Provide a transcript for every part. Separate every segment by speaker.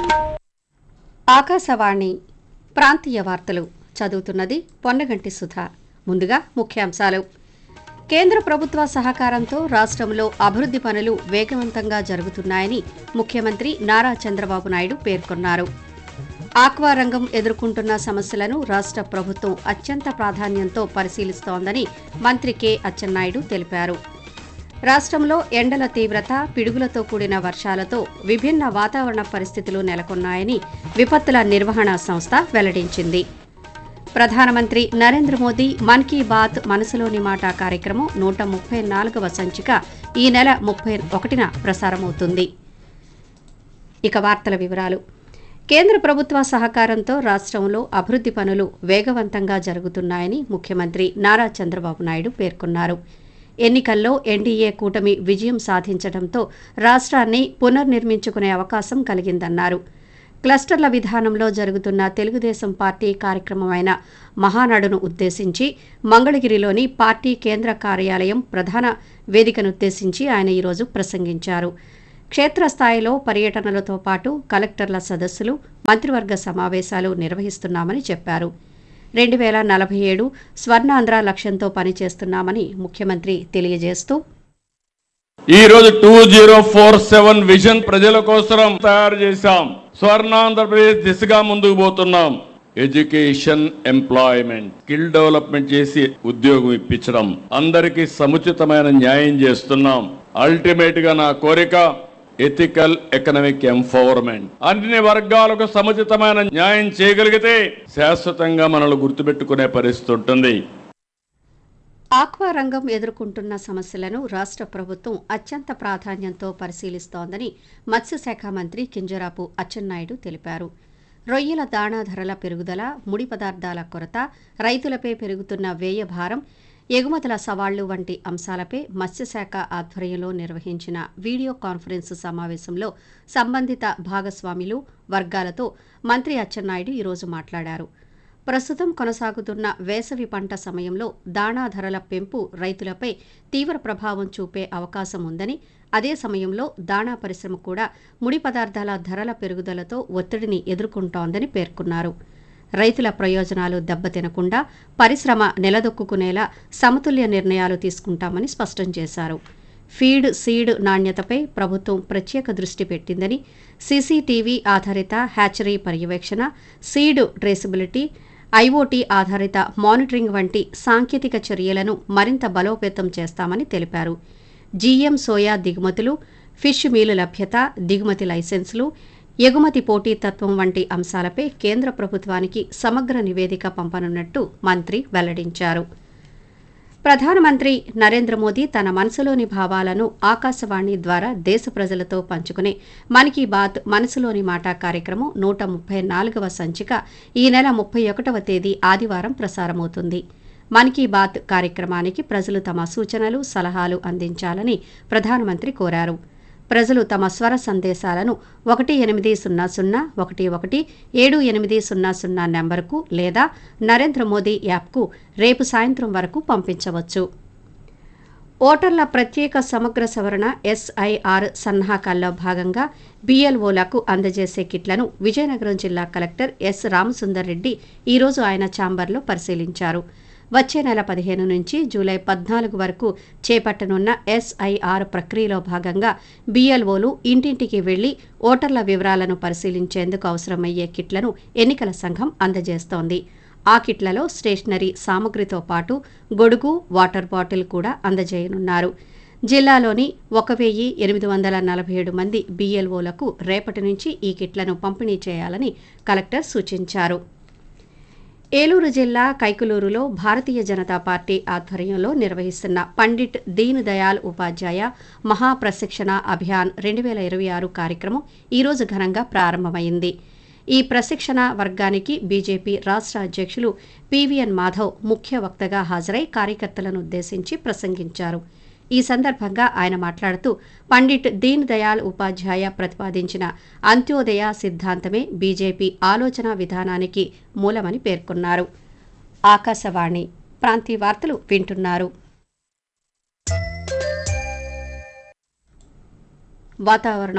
Speaker 1: ఆకాశవాణి ప్రాంతీయ వార్తలు చదువుతున్నది పొన్నగంటి సుధా ముందుగా ముఖ్యాంశాలు కేంద్ర ప్రభుత్వ సహకారంతో రాష్ట్రంలో అభివృద్ధి పనులు వేగవంతంగా జరుగుతున్నాయని ముఖ్యమంత్రి నారా చంద్రబాబు నాయుడు పేర్కొన్నారు ఆక్వా రంగం ఎదుర్కొంటున్న సమస్యలను రాష్ట్ర ప్రభుత్వం అత్యంత ప్రాధాన్యంతో పరిశీలిస్తోందని మంత్రి కె అచ్చెన్నాయుడు తెలిపారు రాష్ట్రంలో ఎండల తీవ్రత పిడుగులతో కూడిన వర్షాలతో విభిన్న వాతావరణ పరిస్థితులు నెలకొన్నాయని విపత్తుల నిర్వహణ సంస్థ వెల్లడించింది ప్రధానమంత్రి నరేంద్ర మోదీ మన్ కీ బాత్ మనసులోని మాట కార్యక్రమం నూట ముప్పై నాలుగవ సంచిక ఈ నెల ముప్పై ఒకటిన ప్రసారమవుతుంది ఇక వార్తల వివరాలు కేంద్ర ప్రభుత్వ సహకారంతో రాష్ట్రంలో అభివృద్ధి పనులు వేగవంతంగా జరుగుతున్నాయని ముఖ్యమంత్రి నారా చంద్రబాబు నాయుడు పేర్కొన్నారు ఎన్నికల్లో ఎన్డీఏ కూటమి విజయం సాధించడంతో రాష్ట్రాన్ని పునర్నిర్మించుకునే అవకాశం కలిగిందన్నారు క్లస్టర్ల విధానంలో జరుగుతున్న తెలుగుదేశం పార్టీ కార్యక్రమమైన మహానాడును ఉద్దేశించి మంగళగిరిలోని పార్టీ కేంద్ర కార్యాలయం ప్రధాన వేదికనుద్దేశించి ఆయన ఈరోజు ప్రసంగించారు క్షేత్రస్థాయిలో పర్యటనలతో పాటు కలెక్టర్ల సదస్సులు మంత్రివర్గ సమావేశాలు నిర్వహిస్తున్నామని చెప్పారు రెండు వేల నలభై ఏడు స్వర్ణాంధ్ర లక్ష్యంతో పనిచేస్తున్నామని ముఖ్యమంత్రి తెలియజేస్తూ
Speaker 2: ఈ రోజు two zero four seven vision ప్రజల కోసం తయారు చేశాం స్వర్ణాంధ్రప్రదేశ్ దిశగా ముందుకు పోతున్నాం ఎడ్యుకేషన్ ఎంప్లాయ్మెంట్ స్కిల్ డెవలప్మెంట్ చేసి ఉద్యోగం ఇప్పించడం అందరికీ సముచితమైన న్యాయం చేస్తున్నాం అల్టిమేట్ గా నా కోరిక ఎథికల్ ఎకనామిక్ ఎంపవర్మెంట్ అన్ని వర్గాలకు సముచితమైన న్యాయం చేయగలిగితే శాశ్వతంగా మనల్ని గుర్తుపెట్టుకునే పరిస్థితి ఉంటుంది
Speaker 1: ఆక్వా రంగం ఎదుర్కొంటున్న సమస్యలను రాష్ట్ర ప్రభుత్వం అత్యంత ప్రాధాన్యంతో పరిశీలిస్తోందని మత్స్యశాఖ మంత్రి కింజరాపు అచ్చెన్నాయుడు తెలిపారు రొయ్యల దాణా ధరల పెరుగుదల ముడి పదార్థాల కొరత రైతులపై పెరుగుతున్న వ్యయ భారం ఎగుమతుల సవాళ్లు వంటి అంశాలపై మత్స్యశాఖ ఆధ్వర్యంలో నిర్వహించిన వీడియో కాన్ఫరెన్స్ సమావేశంలో సంబంధిత భాగస్వాములు వర్గాలతో మంత్రి అచ్చెన్నాయుడు ఈరోజు మాట్లాడారు ప్రస్తుతం కొనసాగుతున్న వేసవి పంట సమయంలో దాణా ధరల పెంపు రైతులపై తీవ్ర ప్రభావం చూపే అవకాశం ఉందని అదే సమయంలో దాణా పరిశ్రమ కూడా ముడి పదార్థాల ధరల పెరుగుదలతో ఒత్తిడిని ఎదుర్కొంటోందని పేర్కొన్నారు రైతుల ప్రయోజనాలు దెబ్బతినకుండా పరిశ్రమ నిలదొక్కునేలా సమతుల్య నిర్ణయాలు తీసుకుంటామని స్పష్టం చేశారు ఫీడ్ సీడ్ నాణ్యతపై ప్రభుత్వం ప్రత్యేక దృష్టి పెట్టిందని సీసీటీవీ ఆధారిత హ్యాచరీ పర్యవేక్షణ సీడ్ ట్రేసబిలిటీ ఐఓటీ ఆధారిత మానిటరింగ్ వంటి సాంకేతిక చర్యలను మరింత బలోపేతం చేస్తామని తెలిపారు జీఎం సోయా దిగుమతులు ఫిష్ మీలు లభ్యత దిగుమతి లైసెన్సులు ఎగుమతి పోటీతత్వం వంటి అంశాలపై కేంద్ర ప్రభుత్వానికి సమగ్ర నివేదిక పంపనున్నట్టు మంత్రి వెల్లడించారు ప్రధానమంత్రి నరేంద్ర మోదీ తన మనసులోని భావాలను ఆకాశవాణి ద్వారా దేశ ప్రజలతో పంచుకునే మన్ కీ బాత్ మనసులోని మాట కార్యక్రమం నూట ముప్పై నాలుగవ సంచిక ఈ నెల ముప్పై ఒకటవ తేదీ ఆదివారం ప్రసారమవుతుంది మన్ కీ బాత్ కార్యక్రమానికి ప్రజలు తమ సూచనలు సలహాలు అందించాలని ప్రధానమంత్రి కోరారు ప్రజలు తమ స్వర సందేశాలను ఒకటి ఎనిమిది సున్నా సున్నా ఒకటి ఒకటి ఏడు ఎనిమిది సున్నా సున్నా నెంబర్కు లేదా నరేంద్ర మోదీ యాప్కు రేపు సాయంత్రం వరకు పంపించవచ్చు ఓటర్ల ప్రత్యేక సమగ్ర సవరణ ఎస్ఐఆర్ సన్నాహకాల్లో భాగంగా బీఎల్ఓలకు అందజేసే కిట్లను విజయనగరం జిల్లా కలెక్టర్ ఎస్ రామసుందర్ రెడ్డి ఈరోజు ఆయన ఛాంబర్లో పరిశీలించారు వచ్చే నెల పదిహేను నుంచి జూలై పద్నాలుగు వరకు చేపట్టనున్న ఎస్ఐఆర్ ప్రక్రియలో భాగంగా బీఎల్ఓలు ఇంటింటికి వెళ్లి ఓటర్ల వివరాలను పరిశీలించేందుకు అవసరమయ్యే కిట్లను ఎన్నికల సంఘం అందజేస్తోంది ఆ కిట్లలో స్టేషనరీ సామగ్రితో పాటు గొడుగు వాటర్ బాటిల్ కూడా అందజేయనున్నారు జిల్లాలోని ఒక వెయ్యి ఎనిమిది వందల నలభై ఏడు మంది బీఎల్ఓలకు రేపటి నుంచి ఈ కిట్లను పంపిణీ చేయాలని కలెక్టర్ సూచించారు ఏలూరు జిల్లా కైకులూరులో భారతీయ జనతా పార్టీ ఆధ్వర్యంలో నిర్వహిస్తున్న పండిట్ దీన్ దయాల్ ఉపాధ్యాయ మహాప్రశిక్షణ అభియాన్ రెండు వేల ఇరవై ఆరు కార్యక్రమం ఈరోజు ఘనంగా ప్రారంభమైంది ఈ ప్రశిక్షణ వర్గానికి బీజేపీ రాష్ట్ర అధ్యక్షులు పివిఎన్ మాధవ్ ముఖ్య వక్తగా హాజరై కార్యకర్తలను ఉద్దేశించి ప్రసంగించారు ఈ సందర్భంగా ఆయన మాట్లాడుతూ పండిట్ దీన్ దయాల్ ఉపాధ్యాయ ప్రతిపాదించిన అంత్యోదయ సిద్ధాంతమే బీజేపీ ఆలోచన విధానానికి మూలమని పేర్కొన్నారు ఆకాశవాణి ప్రాంతీయ వార్తలు వింటున్నారు వాతావరణం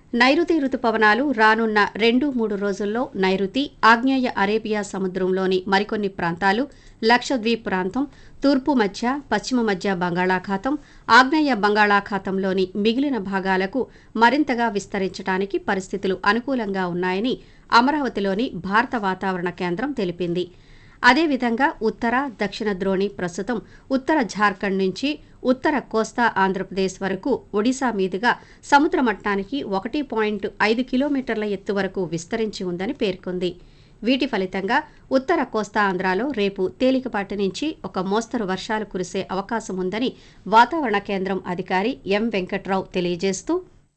Speaker 1: నైరుతి రుతుపవనాలు రానున్న రెండు మూడు రోజుల్లో నైరుతి ఆగ్నేయ అరేబియా సముద్రంలోని మరికొన్ని ప్రాంతాలు లక్షద్వీప్ ప్రాంతం తూర్పు మధ్య పశ్చిమ మధ్య బంగాళాఖాతం ఆగ్నేయ బంగాళాఖాతంలోని మిగిలిన భాగాలకు మరింతగా విస్తరించడానికి పరిస్థితులు అనుకూలంగా ఉన్నాయని అమరావతిలోని భారత వాతావరణ కేంద్రం తెలిపింది అదేవిధంగా ఉత్తర దక్షిణ ద్రోణి ప్రస్తుతం ఉత్తర ఝార్ఖండ్ నుంచి ఉత్తర కోస్తా ఆంధ్రప్రదేశ్ వరకు ఒడిశా మీదుగా సముద్ర మట్టానికి ఒకటి పాయింట్ ఐదు కిలోమీటర్ల ఎత్తు వరకు విస్తరించి ఉందని పేర్కొంది వీటి ఫలితంగా ఉత్తర కోస్తా ఆంధ్రాలో రేపు తేలికపాటి నుంచి ఒక మోస్తరు వర్షాలు కురిసే అవకాశం ఉందని వాతావరణ కేంద్రం అధికారి ఎం వెంకట్రావు తెలియజేస్తూ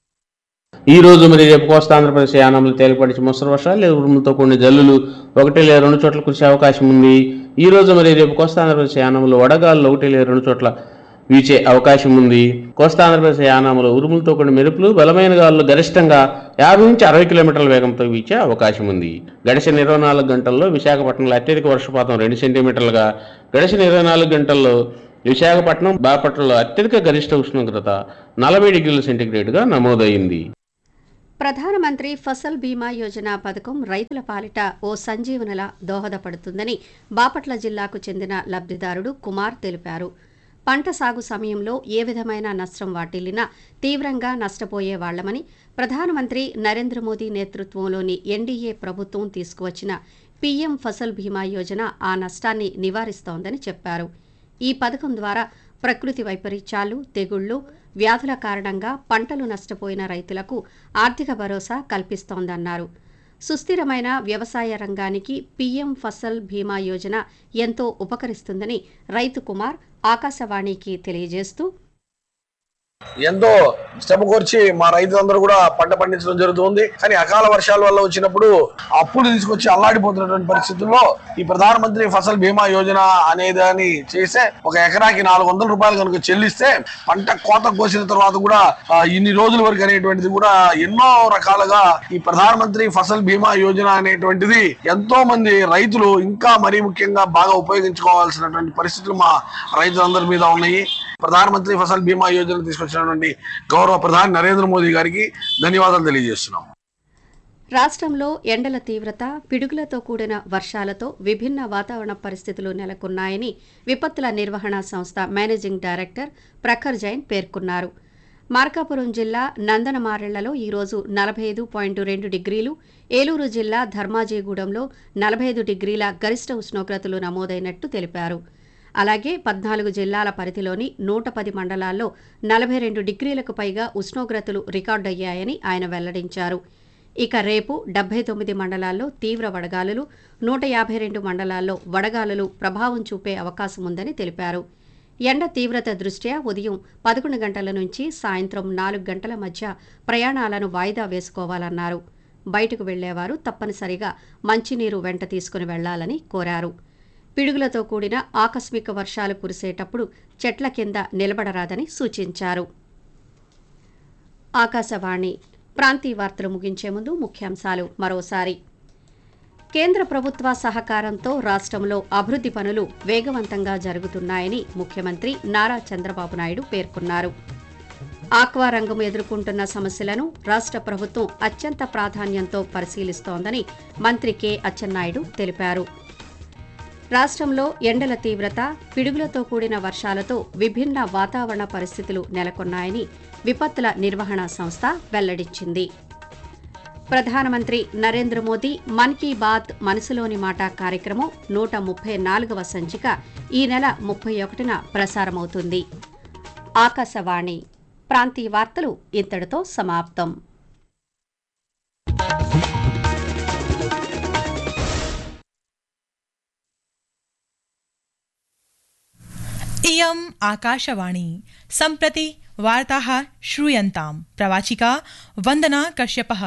Speaker 3: ఈ రోజు మరి రేపు కోస్తా ఆంధ్రప్రదేశ్ యానంలో తేలికపడి మోస్తరు వర్షాలు లేదా ఉరుములతో కూడిన జల్లులు ఒకటి లేదా రెండు చోట్ల కురిసే అవకాశం ఉంది ఈ రోజు మరి రేపు కోస్తా ఆంధ్రప్రదేశ్ యానంలో వడగాల్లో ఒకటి లేదా రెండు చోట్ల వీచే అవకాశం ఉంది కోస్తా ఆంధ్రప్రదేశ్ యానంలో ఉరుములతో కూడిన మెరుపులు బలమైన గాలులు గరిష్టంగా యాభై నుంచి అరవై కిలోమీటర్ల వేగంతో వీచే అవకాశం ఉంది గడిచిన ఇరవై నాలుగు గంటల్లో విశాఖపట్నంలో అత్యధిక వర్షపాతం రెండు సెంటీమీటర్లుగా గడిచిన ఇరవై నాలుగు గంటల్లో విశాఖపట్నం బాపట్లలో అత్యధిక గరిష్ట ఉష్ణోగ్రత నలభై డిగ్రీల సెంటీగ్రేడ్గా నమోదైంది
Speaker 1: ప్రధానమంత్రి ఫసల్ బీమా యోజన పథకం రైతుల పాలిట ఓ సంజీవనలా దోహదపడుతుందని బాపట్ల జిల్లాకు చెందిన లబ్ధిదారుడు కుమార్ తెలిపారు పంట సాగు సమయంలో ఏ విధమైన నష్టం వాటిల్లినా తీవ్రంగా నష్టపోయే వాళ్లమని ప్రధానమంత్రి నరేంద్ర మోదీ నేతృత్వంలోని ఎన్డీఏ ప్రభుత్వం తీసుకువచ్చిన పీఎం ఫసల్ బీమా యోజన ఆ నష్టాన్ని నివారిస్తోందని చెప్పారు ఈ పథకం ద్వారా ప్రకృతి వైపరీత్యాలు తెగుళ్లు వ్యాధుల కారణంగా పంటలు నష్టపోయిన రైతులకు ఆర్థిక భరోసా కల్పిస్తోందన్నారు సుస్థిరమైన వ్యవసాయ రంగానికి పీఎం ఫసల్ బీమా యోజన ఎంతో ఉపకరిస్తుందని రైతు కుమార్ ఆకాశవాణికి తెలియజేస్తూ
Speaker 4: ఎంతో శ్రమ కోర్చి మా రైతులందరూ కూడా పంట పండించడం జరుగుతుంది కానీ అకాల వర్షాల వల్ల వచ్చినప్పుడు అప్పులు తీసుకొచ్చి అల్లాడిపోతున్నటువంటి పరిస్థితుల్లో ఈ ప్రధానమంత్రి ఫసల్ బీమా యోజన అనేదాన్ని చేస్తే ఒక ఎకరాకి నాలుగు వందల రూపాయలు కనుక చెల్లిస్తే పంట కోత కోసిన తర్వాత కూడా ఆ, ఇన్ని రోజుల వరకు అనేటువంటిది కూడా ఎన్నో రకాలుగా ఈ ప్రధానమంత్రి ఫసల్ బీమా యోజన అనేటువంటిది ఎంతో మంది రైతులు ఇంకా మరీ ముఖ్యంగా బాగా ఉపయోగించుకోవాల్సినటువంటి పరిస్థితులు మా రైతులందరి మీద ఉన్నాయి ప్రధానమంత్రి ఫసల్ బీమా యోజన తీసుకొచ్చినటువంటి గౌరవ ప్రధాని నరేంద్ర మోదీ గారికి ధన్యవాదాలు తెలియజేస్తున్నాం
Speaker 1: రాష్ట్రంలో ఎండల తీవ్రత పిడుగులతో కూడిన వర్షాలతో విభిన్న వాతావరణ పరిస్థితులు నెలకొన్నాయని విపత్తుల నిర్వహణ సంస్థ మేనేజింగ్ డైరెక్టర్ ప్రఖర్ జైన్ పేర్కొన్నారు మార్కాపురం జిల్లా నందనమారెళ్లలో ఈరోజు నలభై ఐదు పాయింట్ రెండు డిగ్రీలు ఏలూరు జిల్లా ధర్మాజీగూడెంలో నలభై ఐదు డిగ్రీల గరిష్ట ఉష్ణోగ్రతలు నమోదైనట్టు తెలిపారు అలాగే పద్నాలుగు జిల్లాల పరిధిలోని నూట పది మండలాల్లో నలభై రెండు డిగ్రీలకు పైగా ఉష్ణోగ్రతలు రికార్డయ్యాయని ఆయన వెల్లడించారు ఇక రేపు డెబ్బై తొమ్మిది మండలాల్లో తీవ్ర వడగాలులు నూట యాభై రెండు మండలాల్లో వడగాలులు ప్రభావం చూపే అవకాశం ఉందని తెలిపారు ఎండ తీవ్రత దృష్ట్యా ఉదయం పదకొండు గంటల నుంచి సాయంత్రం నాలుగు గంటల మధ్య ప్రయాణాలను వాయిదా వేసుకోవాలన్నారు బయటకు వెళ్లేవారు తప్పనిసరిగా మంచినీరు వెంట తీసుకుని వెళ్లాలని కోరారు పిడుగులతో కూడిన ఆకస్మిక వర్షాలు కురిసేటప్పుడు చెట్ల కింద నిలబడరాదని సూచించారు ఆకాశవాణి ప్రాంతీయ వార్తలు ముగించే ముందు ముఖ్యాంశాలు మరోసారి కేంద్ర ప్రభుత్వ సహకారంతో రాష్ట్రంలో అభివృద్ధి పనులు వేగవంతంగా జరుగుతున్నాయని ముఖ్యమంత్రి నారా చంద్రబాబు నాయుడు పేర్కొన్నారు ఆక్వా రంగం ఎదుర్కొంటున్న సమస్యలను రాష్ట్ర ప్రభుత్వం అత్యంత ప్రాధాన్యంతో పరిశీలిస్తోందని మంత్రి కె అచ్చెన్నాయుడు తెలిపారు రాష్ట్రంలో ఎండల తీవ్రత పిడుగులతో కూడిన వర్షాలతో విభిన్న వాతావరణ పరిస్థితులు నెలకొన్నాయని విపత్తుల నిర్వహణ సంస్థ వెల్లడించింది ప్రధానమంత్రి నరేంద్ర మోదీ మన్ కీ బాత్ మనసులోని మాట కార్యక్రమం నూట ముప్పై నాలుగవ సంచిక ఈ నెల ముప్పై ఒకటిన ప్రసారమవుతుంది ఆకాశవాణి ప్రాంతీయ వార్తలు ఇంతటితో సమాప్తం
Speaker 5: इयम् आकाशवाणी सम्प्रति वार्ताः श्रूयन्ताम् प्रवाचिका वन्दना कश्यपः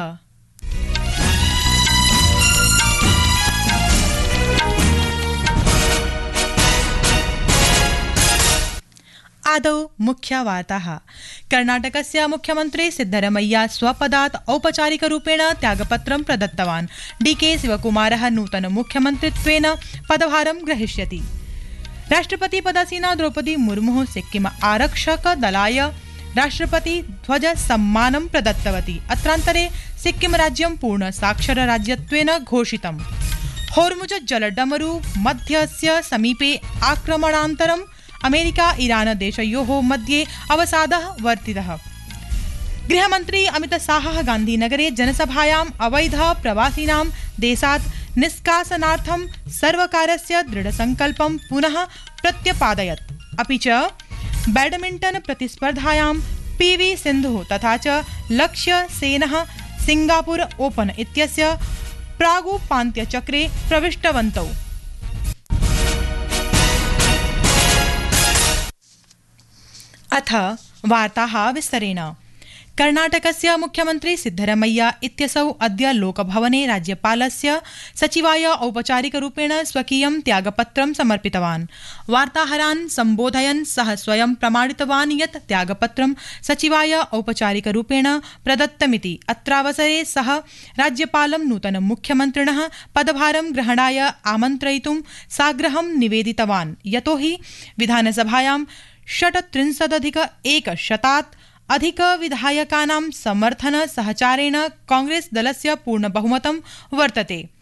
Speaker 5: आदौ मुख्यवार्ताः कर्णाटकस्य मुख्यमन्त्री सिद्धरमैया स्वपदात् औपचारिकरूपेण त्यागपत्रं प्रदत्तवान् डीके शिवकुमारः नूतनमुख्यमन्त्रित्वेन पदभारं ग्रहीष्यति राष्ट्रपतिपदासीना द्रौपदी मुर्मुः सिक्किम आरक्षक दलाय राष्ट्रपति ध्वज सम्मानं प्रदत्तवती अत्रान्तरे सिक्किम राज्यं पूर्ण साक्षरराज्यत्वेन घोषितम् होर्मुज जलडमरु मध्यस्य समीपे आक्रमणान्तरम् अमेरिका ईरान देशयोः मध्ये अवसादः वर्तितः गृहमन्त्री अमितशाहः गान्धीनगरे जनसभायाम् अवैध प्रवासिनां देशात् निष्कासनार्थं सर्वकारस्य दृढसङ्कल्पं पुनः प्रत्यपादयत् अपि च बैडमिण्टन प्रतिस्पर्धायां पीवी सिन्धुः तथा च लक्ष्य सेनः सिङ्गापुर ओपन इत्यस्य प्रागुपान्त्यचक्रे प्रविष्टवन्तौ अथ वार्ताः विस्तरेण कर्णाटकस्य मुख्यमन्त्री सिद्धरमैया इत्यसौ अद्य लोकभवने राज्यपालस्य सचिवाय औपचारिकरूपेण स्वकीयं त्यागपत्रं समर्पितवान् वार्ताहरान् सम्बोधयन् सः स्वयं प्रमाणितवान् यत् त्यागपत्रं सचिवाय औपचारिकरूपेण प्रदत्तमिति अत्रावसरे सः राज्यपालं नूतन मुख्यमन्त्रिणः पदभारं ग्रहणाय आमन्त्रयितुं साग्रहं निवेदितवान् यतोहि विधानसभायां षट्त्रिंशदधिक एकशतात् अधिकविधायकानां समर्थन सहचारेण कांग्रेस दलस्य पूर्णबहुमतं वर्तते